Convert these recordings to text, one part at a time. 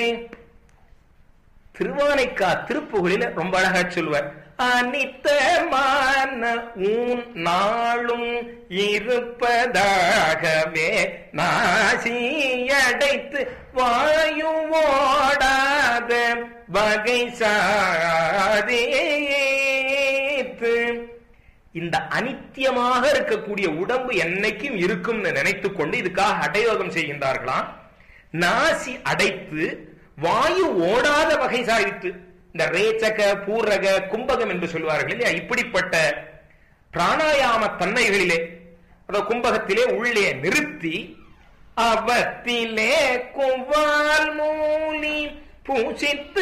திருவானைக்கா திருப்புகழில ரொம்ப அழகா சொல்லுவார் அனித்தமான ஊன் நாளும் இருப்பதாகவே நாசியடைத்து வாயு ஓடாத வகை சாதித்து இந்த அனித்தியமாக இருக்கக்கூடிய உடம்பு என்னைக்கும் இருக்கும்னு நினைத்துக் கொண்டு இதுக்காக அடயோகம் செய்கின்றார்களாம் நாசி அடைத்து வாயு ஓடாத வகை சாதித்து இந்த ரேச்சக பூரக கும்பகம் என்று சொல்வார்கள் இல்லையா இப்படிப்பட்ட பிராணாயாம தன்மைகளிலே அதாவது கும்பகத்திலே உள்ளே நிறுத்தி அவத்திலே குவால் மூலி பூசித்து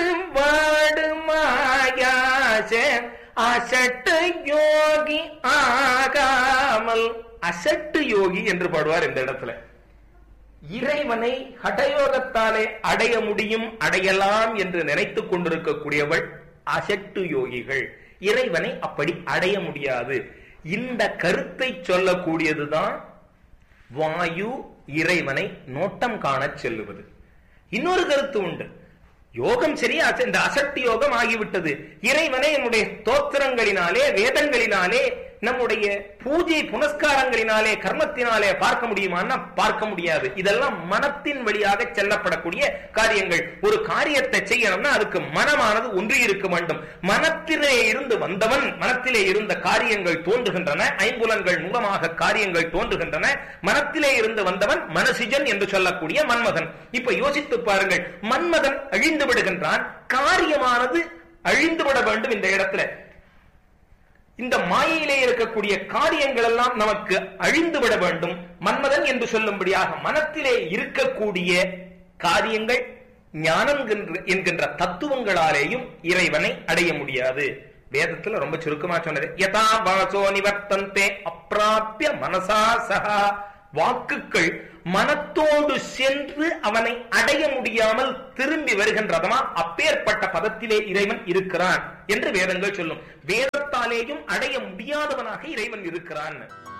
வாடுமாயாச அசட்டு யோகி ஆகாமல் அசட்டு யோகி என்று பாடுவார் இந்த இடத்துல இறைவனை ஹடயோகத்தாலே அடைய முடியும் அடையலாம் என்று நினைத்துக் கொண்டிருக்கக்கூடியவள் அசட்டு யோகிகள் இறைவனை அப்படி அடைய முடியாது இந்த கருத்தை சொல்லக்கூடியதுதான் வாயு இறைவனை நோட்டம் காணச் செல்லுவது இன்னொரு கருத்து உண்டு யோகம் சரி அச- இந்த அசட்டு யோகம் ஆகிவிட்டது இறைவனை நம்முடைய தோத்திரங்களினாலே வேதங்களினாலே நம்முடைய பூஜை புனஸ்காரங்களினாலே கர்மத்தினாலே பார்க்க முடியுமான்னா பார்க்க முடியாது இதெல்லாம் மனத்தின் வழியாக செல்லப்படக்கூடிய காரியங்கள் ஒரு காரியத்தை செய்யணும்னா அதுக்கு மனமானது ஒன்றி இருக்க வேண்டும் மனத்திலே இருந்து வந்தவன் மனத்திலே இருந்த காரியங்கள் தோன்றுகின்றன ஐம்புலன்கள் மூலமாக காரியங்கள் தோன்றுகின்றன மனத்திலே இருந்து வந்தவன் மனசிஜன் என்று சொல்லக்கூடிய மன்மதன் இப்ப யோசித்து பாருங்கள் மன்மதன் அழிந்து விடுகின்றான் காரியமானது அழிந்து விட வேண்டும் இந்த இடத்துல இந்த மாயையிலே இருக்கக்கூடிய காரியங்கள் எல்லாம் நமக்கு அழிந்து விட வேண்டும் மன்மதன் என்று சொல்லும்படியாக மனத்திலே இருக்கக்கூடிய காரியங்கள் ஞானம் என்கின்ற- என்கின்ற தத்துவங்களாலேயும் இறைவனை அடைய முடியாது வேதத்துல ரொம்ப சுருக்கமா சொன்னது யதா வாசோ நிவர்த்தந்தே அப்பிராப்பிய மனசா சகா வாக்குகள் மனத்தோடு சென்று அவனை அடைய முடியாமல் திரும்பி வருகின்றதமா அப்பேற்பட்ட பதத்திலே இறைவன் இருக்கிறான் என்று வேதங்கள் சொல்லும் வேதத்தாலேயும் அடைய முடியாதவனாக இறைவன் இருக்கிறான்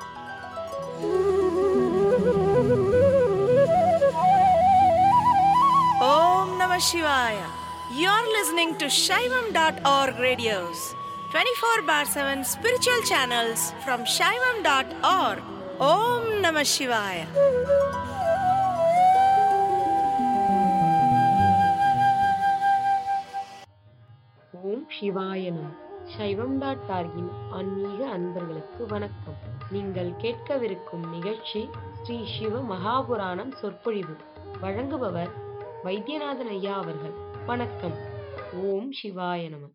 Om Namah Shivaya. You're listening to Shaivam.org radios, 24 bar 7 spiritual channels from Shaivam.org. Om Namah Shivaya. ஓம் சிவாயனம் சைவம் டாட் டார்கின் ஆன்மீக அன்பர்களுக்கு வணக்கம் நீங்கள் கேட்கவிருக்கும் நிகழ்ச்சி ஸ்ரீ சிவ மகாபுராணம் சொற்பொழிவு வழங்குபவர் வைத்தியநாதன் ஐயா அவர்கள் வணக்கம் ஓம் சிவாய நம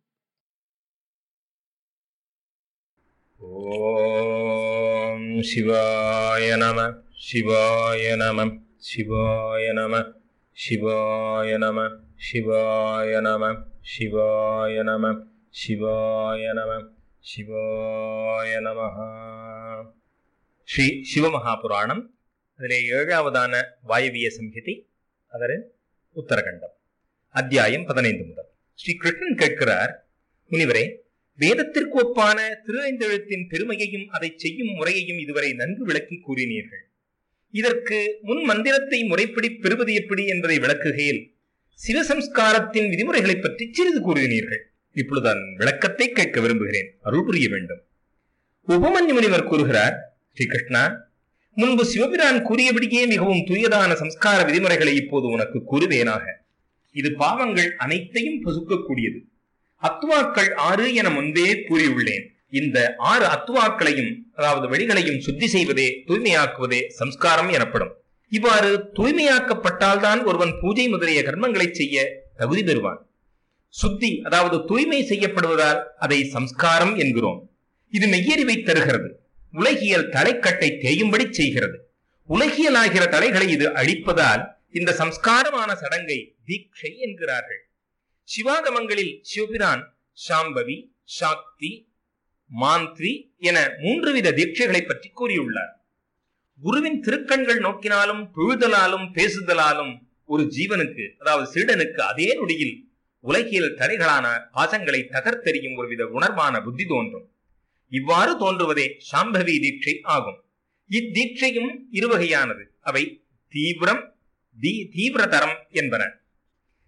ஓம் சிவாய நம சிவாய நம சிவாய நம சிவாய நம சிவாய நம சிவாய நம சிவாய நம சிவாய நம ஸ்ரீ சிவமகாபுராணம் அதிலே ஏழாவதான வாயவிய சம்ஹிதை அதன் உத்தரகண்டம் அத்தியாயம் பதினைந்து முதல் ஸ்ரீ கிருஷ்ணன் கேட்கிறார் முனிவரே வேதத்திற்கு ஒப்பான திருஐந்தெழுத்தின் பெருமையையும் அதை செய்யும் முறையையும் இதுவரை நன்கு விளக்கி கூறினீர்கள் இதற்கு முன் மந்திரத்தை முறைப்படி பெறுவது எப்படி என்பதை விளக்குகையில் சிவசம்ஸ்காரத்தின் விதிமுறைகளைப் பற்றி சிறிது கூறினீர்கள் இப்பொழுது அதன் விளக்கத்தை கேட்க விரும்புகிறேன் அருள் புரிய வேண்டும் உபமன்யு முனிவர் கூறுகிறார் ஸ்ரீகிருஷ்ணா முன்பு சிவபிரான் கூறியபடியே மிகவும் துரியதான சம்ஸ்கார விதிமுறைகளை இப்போது உனக்கு கூறுவேனாக இது பாவங்கள் அனைத்தையும் பொசுக்கக்கூடியது அத்துவாக்கள் ஆறு என முன்பே கூறியுள்ளேன் இந்த ஆறு அத்துவாக்களையும் அதாவது வழிகளையும் சுத்தி செய்வதே தூய்மையாக்குவதே சம்ஸ்காரம் எனப்படும் இவ்வாறு தூய்மையாக்கப்பட்டால்தான் ஒருவன் பூஜை முதலிய கர்மங்களை செய்ய தகுதி பெறுவான் சுத்தி அதாவது தூய்மை செய்யப்படுவதால் அதை சம்ஸ்காரம் என்கிறோம் இது மெய்யறிவை தருகிறது உலகியல் தலைக்கட்டை தேயும்படி செய்கிறது உலகியலாகிற தலைகளை இது அழிப்பதால் இந்த சம்ஸ்காரமான சடங்கை தீட்சை என்கிறார்கள் சிவாகமங்களில் சிவபிரான் சாம்பவி சாக்தி மாந்திரி என மூன்று வித தீட்சைகளை பற்றி கூறியுள்ளார் குருவின் திருக்கண்கள் நோக்கினாலும் தொழுதலாலும் பேசுதலாலும் ஒரு ஜீவனுக்கு அதாவது சீடனுக்கு அதே நொடியில் உலகியல் தடைகளான பாசங்களை தகர்த்தெறியும் ஒருவித உணர்வான புத்தி தோன்றும் இவ்வாறு தோன்றுவதே சாம்பவி தீட்சை ஆகும் இத்தீட்சையும் இருவகையானது அவை தீவிரம் தீ தீவிரதரம் என்பன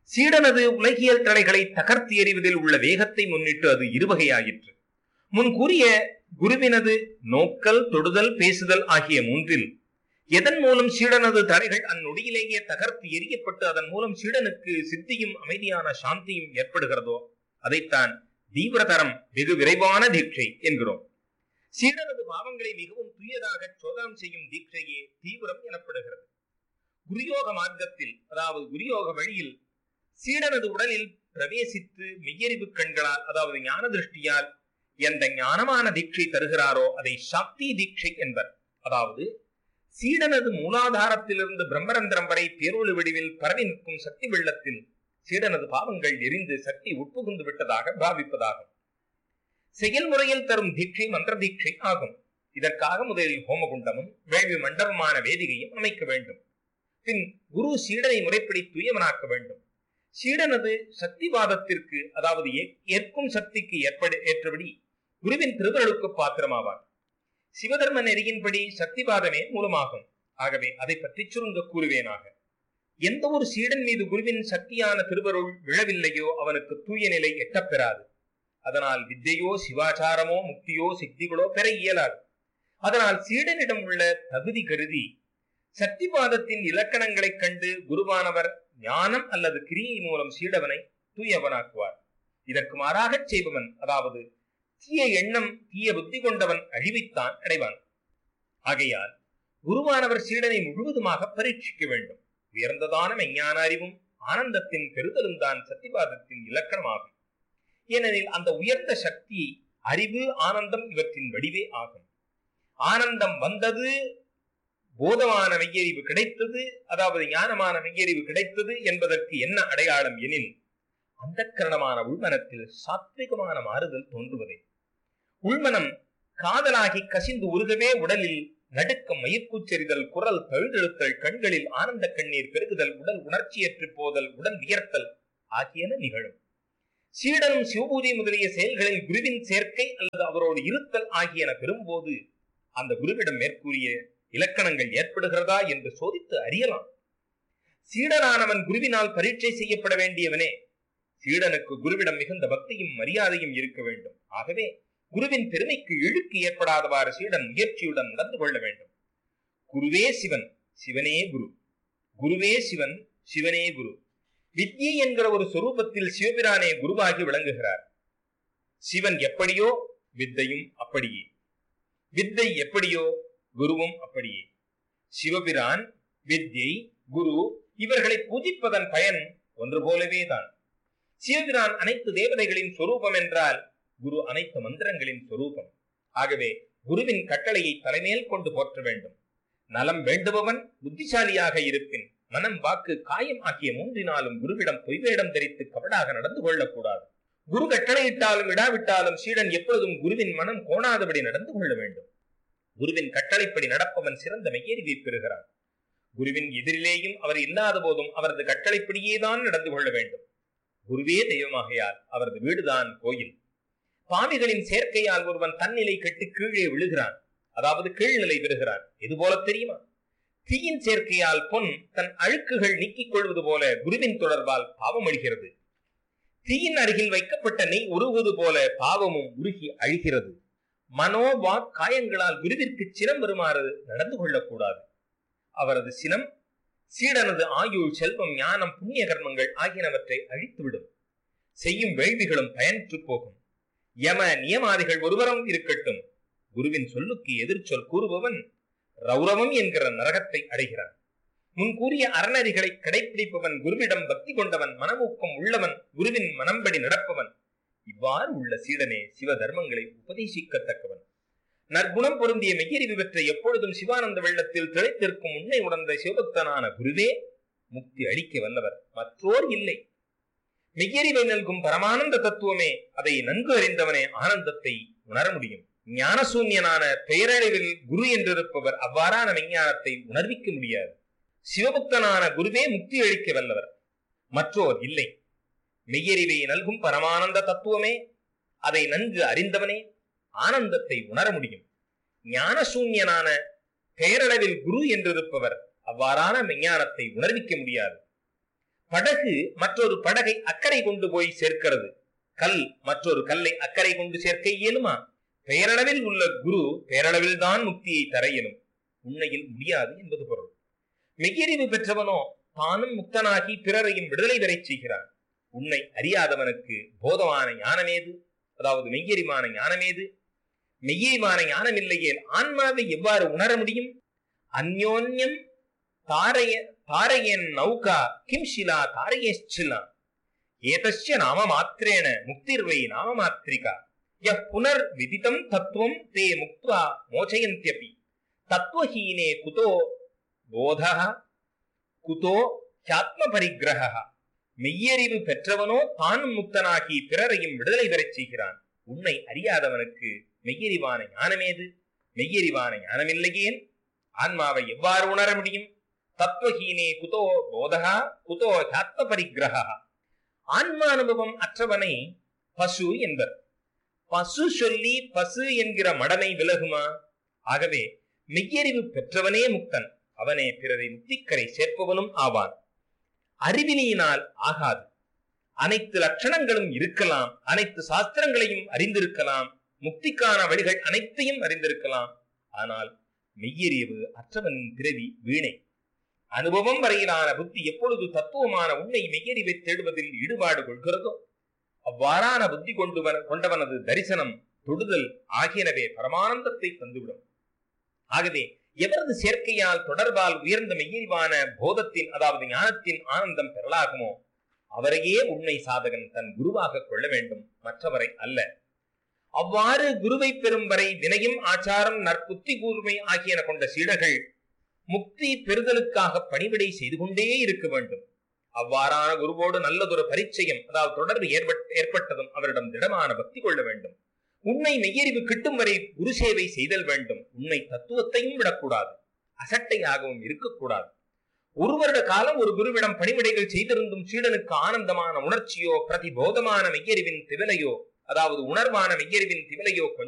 சீடனது உலகியல் தடைகளை தகர்த்து எறிவதில் உள்ள வேகத்தை முன்னிட்டு அது இருவகையாயிற்று முன் கூறிய குருவினது நோக்கல் தொடுதல் பேசுதல் ஆகிய மூன்றில் எதன் மூலம் சீடனது தடைகள் அந்நொடியிலேயே தகர்த்து எரியப்பட்டு அதன் மூலம் சீடனுக்கு சித்தியும் அமைதியான சாந்தியும் ஏற்படுகிறதோ அதைத்தான் தீவிரதரம் வெகு விரைவான தீட்சை என்கிறோம் சீடனது பாவங்களை மிகவும் துயதாக சோதனம் செய்யும் தீட்சையே தீவிரம் எனப்படுகிறது குருயோக மார்க்கத்தில் அதாவது குருயோக வழியில் சீடனது உடலில் பிரவேசித்து மெய்யறிவு கண்களால் அதாவது ஞான திருஷ்டியால் எந்த ஞானமான தீட்சை தருகிறாரோ அதை சக்தி தீட்சை என்பர் அதாவது சீடனது மூலாதாரத்திலிருந்து பிரம்மரந்திரம் வரை பேரொழு வடிவில் பரவி நிற்கும் சக்தி வெள்ளத்தில் சீடனது பாவங்கள் எரிந்து சக்தி உட்புகுந்து விட்டதாக பாவிப்பதாகும் செயல்முறையில் தரும் தீட்சை மந்திர தீட்சை ஆகும் இதற்காக முதலில் ஹோமகுண்டமும் வேள்வி மண்டபமான வேதிகையும் அமைக்க வேண்டும் பின் குரு சீடனை முறைப்படி தூயவனாக்க வேண்டும் சீடனது சக்திவாதத்திற்கு அதாவது ஏற்கும் சக்திக்கு ஏற்படு ஏற்றபடி குருவின் திருவருளுக்கு பாத்திரமாவார் சிவதர்ம நெறியின்படி சக்திவாதமே மூலமாகும் ஆகவே அதை பற்றி சுருங்க கூறுவேனாக எந்த ஒரு சீடன் மீது குருவின் சக்தியான திருவருள் விழவில்லையோ அவனுக்கு தூய நிலை எட்டப்பெறாது அதனால் வித்தையோ சிவாச்சாரமோ முக்தியோ சித்திகளோ பெற இயலாது அதனால் சீடனிடம் உள்ள தகுதி கருதி சக்திவாதத்தின் இலக்கணங்களைக் கண்டு குருவானவர் ஞானம் அல்லது கிரியை மூலம் சீடவனை தூயவனாக்குவார் இதற்கு மாறாகச் செய்பவன் அதாவது தீய எண்ணம் தீய புத்தி கொண்டவன் அழிவைத்தான் அடைவான் ஆகையால் குருவானவர் சீடனை முழுவதுமாக பரீட்சிக்க வேண்டும் உயர்ந்ததான மெஞ்ஞான அறிவும் ஆனந்தத்தின் பெறுதலும் தான் சத்திவாதத்தின் இலக்கணமாகும் ஏனெனில் அந்த உயர்ந்த சக்தி அறிவு ஆனந்தம் இவற்றின் வடிவே ஆகும் ஆனந்தம் வந்தது போதமான மெய்யறிவு கிடைத்தது அதாவது ஞானமான மெய்யறிவு கிடைத்தது என்பதற்கு என்ன அடையாளம் எனில் அந்த கரணமான உள்மனத்தில் சாத்விகமான மாறுதல் தோன்றுவதே உள்மனம் காதலாகி கசிந்து உருகவே உடலில் நடுக்கம் மயிர்கூச்செறிதல் குரல் தழுதழுத்தல் கண்களில் ஆனந்த கண்ணீர் பெருகுதல் உடல் உணர்ச்சியற்று போதல் உடன் வியர்த்தல் ஆகியன நிகழும் சீடனும் சிவபூஜை முதலிய செயல்களில் குருவின் சேர்க்கை அல்லது அவரோடு இருத்தல் ஆகியன பெறும்போது அந்த குருவிடம் மேற்கூறிய இலக்கணங்கள் ஏற்படுகிறதா என்று சோதித்து அறியலாம் சீடனானவன் குருவினால் பரீட்சை செய்யப்பட வேண்டியவனே சீடனுக்கு குருவிடம் மிகுந்த பக்தியும் மரியாதையும் இருக்க வேண்டும் ஆகவே குருவின் பெருமைக்கு இழுக்கு ஏற்படாதவாறு சீடன் முயற்சியுடன் நடந்து கொள்ள வேண்டும் குருவே சிவன் சிவனே குரு குருவே சிவன் சிவனே குரு வித்யை என்கிற ஒரு சொரூபத்தில் சிவபிரானே குருவாகி விளங்குகிறார் சிவன் எப்படியோ வித்தையும் அப்படியே வித்தை எப்படியோ குருவும் அப்படியே சிவபிரான் வித்யை குரு இவர்களை பூஜிப்பதன் பயன் ஒன்று போலவே தான் சிவபிரான் அனைத்து தேவதைகளின் சொரூபம் என்றால் குரு அனைத்து மந்திரங்களின் சொரூபம் ஆகவே குருவின் கட்டளையை தலைமேல் கொண்டு போற்ற வேண்டும் நலம் வேண்டுபவன் புத்திசாலியாக இருப்பின் மனம் வாக்கு காயம் ஆகிய மூன்றினாலும் குருவிடம் பொய்வேடம் தரித்து கபடாக நடந்து கொள்ளக்கூடாது குரு கட்டளையிட்டாலும் இடாவிட்டாலும் சீடன் எப்பொழுதும் குருவின் மனம் கோணாதபடி நடந்து கொள்ள வேண்டும் குருவின் கட்டளைப்படி நடப்பவன் சிறந்த மெய்யறிவை பெறுகிறான் குருவின் எதிரிலேயும் அவர் இல்லாத போதும் அவரது கட்டளைப்படியேதான் நடந்து கொள்ள வேண்டும் குருவே தெய்வமாகையால் அவரது வீடுதான் கோயில் பாவிகளின் சேர்க்கையால் ஒருவன் தன்னிலை கெட்டு கீழே விழுகிறான் அதாவது கீழ்நிலை பெறுகிறான் இது போல தெரியுமா தீயின் சேர்க்கையால் பொன் தன் அழுக்குகள் நீக்கிக் கொள்வது போல குருவின் தொடர்பால் பாவம் அழிகிறது தீயின் அருகில் வைக்கப்பட்ட நெய் உருவது போல பாவமும் உருகி அழிகிறது மனோ வாக் காயங்களால் குருவிற்கு சினம் வருமாறு நடந்து கொள்ளக்கூடாது அவரது சினம் சீடனது ஆயுள் செல்வம் ஞானம் புண்ணிய கர்மங்கள் ஆகியனவற்றை அழித்துவிடும் செய்யும் வேள்விகளும் பயனற்று போகும் யம நியமாதிகள் ஒருவரும் இருக்கட்டும் குருவின் சொல்லுக்கு எதிர்ச்சொல் கூறுபவன் ரௌரவம் என்கிற நரகத்தை அடைகிறான் முன் கூறிய அறநறிகளை கடைபிடிப்பவன் குருவிடம் பக்தி கொண்டவன் மனமூக்கம் உள்ளவன் குருவின் மனம்படி நடப்பவன் இவ்வாறு உள்ள சீடனே சிவ தர்மங்களை உபதேசிக்கத்தக்கவன் நற்குணம் பொருந்திய மெய்யறிவு பெற்ற எப்பொழுதும் சிவானந்த வெள்ளத்தில் திளைத்திருக்கும் உண்மை உணர்ந்த சிவபக்தனான குருவே முக்தி அளிக்க வல்லவர் மற்றோர் இல்லை மெய்யறிவை நல்கும் பரமானந்த தத்துவமே அதை நன்கு அறிந்தவனே ஆனந்தத்தை உணர முடியும் ஞானசூன்யனான பெயரளவில் குரு என்றிருப்பவர் அவ்வாறான விஞ்ஞானத்தை உணர்விக்க முடியாது சிவபக்தனான குருவே முக்தி அளிக்க வல்லவர் மற்றோர் இல்லை மெய்யறிவை நல்கும் பரமானந்த தத்துவமே அதை நன்கு அறிந்தவனே ஆனந்தத்தை உணர முடியும் ஞானசூன்யனான பெயரளவில் குரு என்றிருப்பவர் அவ்வாறான விஞ்ஞானத்தை உணர்விக்க முடியாது படகு மற்றொரு படகை அக்கறை கொண்டு போய் சேர்க்கிறது கல் மற்றொரு கல்லை அக்கறை கொண்டு சேர்க்க இயலுமா பெயரளவில் உள்ள குரு பெயரளவில் தான் முக்தியை தர இயலும் உண்மையில் முடியாது என்பது பொருள் மெய்யறிவு பெற்றவனோ தானும் முக்தனாகி பிறரையும் விடுதலை பெறச் செய்கிறான் உன்னை அறியாதவனுக்கு போதமான ஞானமேது அதாவது மெய்யறிவான ஞானமேது மெய்யறிவான ஞானம் இல்லையே ஆன்மாவை எவ்வாறு உணர முடியும் அந்யோன்யம் தாரய தாரயன் நௌகா கிம் ஷிலா தாரயேஷ்சிலா ஏதஸ்ய நாம மாத்திரேன முக்திர்வை நாம மாத்திரிகா யः புனர் விதிதம் தத்துவம் தே முக்த்வா மோச்சயந்தியபி தத்துவஹீனே குதோ போதः குதோ ஹியாத்ம பரிகிரக மெய்யறிவு பெற்றவனோ தானும் முக்தனாகி பிறரையும் விடுதலை பெறச் செய்கிறான் உன்னை அறியாதவனுக்கு மெய்யறிவான ஞானமேது மெய்யறிவான ஞானமில்லையேன் ஆன்மாவை எவ்வாறு உணர முடியும் தத்துவஹீனே குதோ போதகா குதோ ஹாத்ம பரிகிரக ஆன்மானுபவம் அற்றவனை பசு என்பர் பசு சொல்லி பசு என்கிற மடமை விலகுமா ஆகவே மெய்யறிவு பெற்றவனே முக்தன் அவனே பிறரை முக்திக்கரை சேர்ப்பவனும் ஆவான் அறிவினியினால் ஆகாது அனைத்து லட்சணங்களும் இருக்கலாம் அனைத்து சாஸ்திரங்களையும் அறிந்திருக்கலாம் முக்திக்கான வழிகள் அனைத்தையும் அறிந்திருக்கலாம் ஆனால் மெய்யறிவு அற்றவனின் பிறவி வீணை அனுபவம் வரையிலான புத்தி எப்பொழுது தத்துவமான உண்மை மெய்யறிவை தேடுவதில் ஈடுபாடு கொள்கிறதோ அவ்வாறான புத்தி கொண்டுவன கொண்டவனது தரிசனம் தொடுதல் ஆகியனவே பரமானந்தத்தை தந்துவிடும் ஆகவே எவரது சேர்க்கையால் தொடர்பால் உயர்ந்த மெய்யறிவான போதத்தின் அதாவது ஞானத்தின் ஆனந்தம் பெறலாகுமோ அவரையே உண்மை சாதகன் தன் குருவாக கொள்ள வேண்டும் மற்றவரை அல்ல அவ்வாறு குருவை பெறும் வரை வினயம் ஆச்சாரம் நற்புத்தி கூர்மை ஆகியன கொண்ட சீடர்கள் முக்தி பெறுதலுக்காக பணிவிடை செய்து கொண்டே இருக்க வேண்டும் அவ்வாறான குருவோடு நல்லதொரு பரிச்சயம் அதாவது தொடர்பு ஏற்பட்- ஏற்பட்டதும் அவரிடம் திடமான பக்தி கொள்ள வேண்டும் உண்மை மெய்யறிவு கிட்டும் வரை குரு சேவை செய்தல் வேண்டும் உண்மை தத்துவத்தையும் விடக்கூடாது அசட்டையாகவும் இருக்கக்கூடாது ஒரு வருட காலம் ஒரு குருவிடம் பணிவிடைகள் செய்திருந்தும் சீடனுக்கு ஆனந்தமான உணர்ச்சியோ பிரதிபோதமான மெய்யறிவின் திவலையோ அதாவது உணர்வான மெய்யறிவின் திவலையோ